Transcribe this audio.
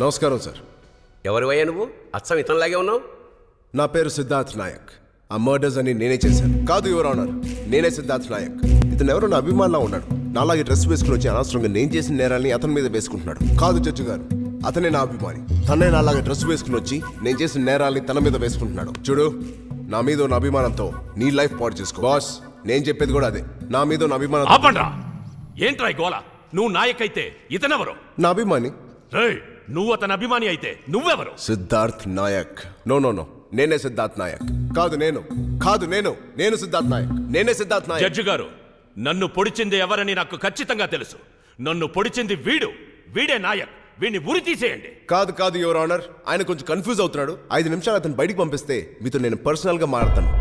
నమస్కారం సార్ ఎవరివయ్యా నువ్వు అచ్చం ఇతనిలాగే ఉన్నావు నా పేరు సిద్ధార్థ్ నాయక్ ఆ మర్డర్స్ అని నేనే చేశాను కాదు యువర్ ఆనర్ నేనే సిద్ధార్థ్ నాయక్ ఇతను ఎవరో నా అభిమానంలో ఉన్నాడు నాలాగే డ్రెస్ వేసుకుని వచ్చి అనవసరంగా నేను చేసిన నేరాల్ని అతని మీద వేసుకుంటున్నాడు కాదు జడ్జి గారు అతనే నా అభిమాని తనే నాలాగే డ్రెస్ వేసుకుని వచ్చి నేను చేసిన నేరాల్ని తన మీద వేసుకుంటున్నాడు చూడు నా మీద ఉన్న అభిమానంతో నీ లైఫ్ పాడు చేసుకో బాస్ నేను చెప్పేది కూడా అదే నా మీద ఉన్న అభిమానం ఆపండ్రా ఏంట్రా ఈ గోల నువ్వు నాయకైతే ఇతనెవరు నా అభిమాని రేయ్ నువ్వు అతని అభిమాని అయితే నువ్వెవరు Siddharth Nayak no no no నేనే సిద్ధార్థ్ నాయక్ కాదు నేను కాదు నేను నేను సిద్ధార్థ్ నాయక్ నేనే సిద్ధార్థ్ నాయక్ జడ్జి గారు నన్ను పొడిచింది ఎవరని నాకు ఖచ్చితంగా తెలుసు నన్ను పొడిచింది వీడు వీడే నాయక్ వీడిని ఉరి తీసేయండి కాదు కాదు యువర్ ఆనర్ ఆయన కొంచెం కన్ఫ్యూజ్ అవుతున్నాడు ఐదు నిమిషాలు అతను బయటికి పంపిస్తే మీతో నేను పర్సనల్ గా మాట్లాడతాను